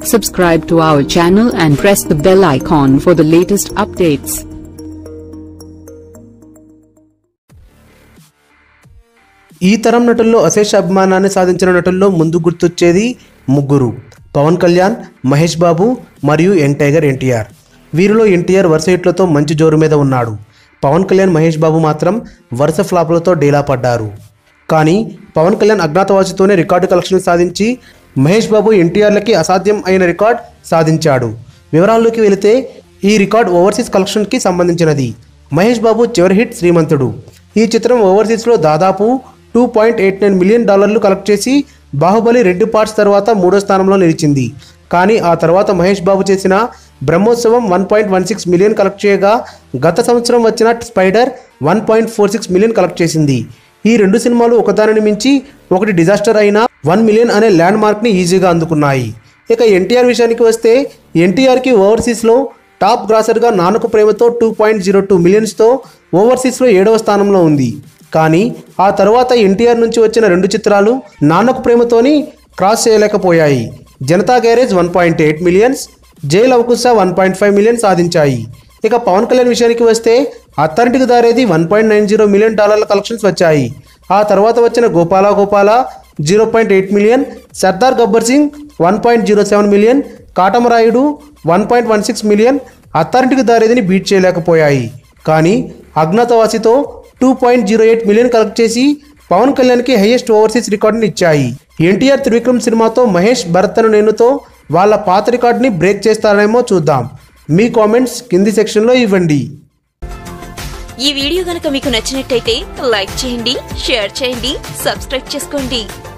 Subscribe to our channel and press the bell icon for the latest updates. ఈ తరం నటుల్లో అశేష అభిమానాన్ని సాధించిన నటుల్లో ముందు గుర్తొచ్చేది ముగ్గురు పవన్ కళ్యాణ్ మహేష్ బాబు మరియు యంగ్ టైగర్ ఎన్టీఆర్ వీరిలో ఎన్టీఆర్ వరుస హిట్లతో మంచి జోరు మీద ఉన్నాడు పవన్ కళ్యాణ్ మహేష్ బాబు మాత్రం వరుస ఫ్లాపులతో డేలా పడ్డారు కానీ పవన్ కళ్యాణ్ అజ్ఞాతవాసితోనే రికార్డు కలెక్షన్ సాధించి మహేష్ బాబు ఎన్టీఆర్లకి అసాధ్యం అయిన రికార్డ్ సాధించాడు వివరాల్లోకి వెళితే ఈ రికార్డ్ ఓవర్సీస్ కలెక్షన్కి సంబంధించినది మహేష్ బాబు చివరి హిట్ శ్రీమంతుడు ఈ చిత్రం ఓవర్సీస్లో దాదాపు two point eight nine million డాలర్లు కలెక్ట్ చేసి బాహుబలి రెండు పార్ట్స్ తర్వాత మూడో స్థానంలో నిలిచింది కానీ ఆ తర్వాత మహేష్ బాబు చేసిన Brahmotsavam one point one six million collect చేయగా గత సంవత్సరం వచ్చిన Spyder one point four six million collect చేసింది ఈ రెండు సినిమాలు ఒకదానిని మించి ఒకటి డిజాస్టర్ అయిన వన్ మిలియన్ అనే ల్యాండ్ మార్క్ని ఈజీగా అందుకున్నాయి ఇక ఎన్టీఆర్ విషయానికి వస్తే ఎన్టీఆర్కి ఓవర్సీస్లో టాప్ గ్రాసర్గా Nannaku Prematho two point zero two మిలియన్స్తో ఓవర్సీస్లో ఏడవ స్థానంలో ఉంది కానీ ఆ తర్వాత ఎన్టీఆర్ నుంచి వచ్చిన రెండు చిత్రాలు నాన్నకు ప్రేమతోని క్రాస్ చేయలేకపోయాయి Janatha garage one point eight millions Jai Lavakusa one point five million సాధించాయి ఇక పవన్ కళ్యాణ్ విషయానికి వస్తే Attarintiki Daredi one point nine zero million డాలర్ల కలెక్షన్స్ వచ్చాయి ఆ తర్వాత వచ్చిన Gopala Gopala zero point eight million Sardaar Gabbar Singh one point zero seven million Katamarayudu one point one six million అత్తారింటికి దారేదిని బీట్ చేయలేకపోయాయి కానీ అజ్ఞాతవాసితో two point zero eight million collect చేసి పవన్ కళ్యాణ్కి హైయెస్ట్ ఓవర్సీస్ రికార్డుని ఇచ్చాయి ఎన్టీఆర్ త్రివిక్రమ్ సినిమాతో మహేష్ భరతను నేనుతో వాళ్ళ పాత రికార్డుని బ్రేక్ చేస్తారేమో చూద్దాం మీ కామెంట్స్ కింది సెక్షన్లో ఇవ్వండి ఈ వీడియో గనక మీకు నచ్చినట్టయితే లైక్ చేయండి షేర్ చేయండి సబ్స్క్రైబ్ చేసుకోండి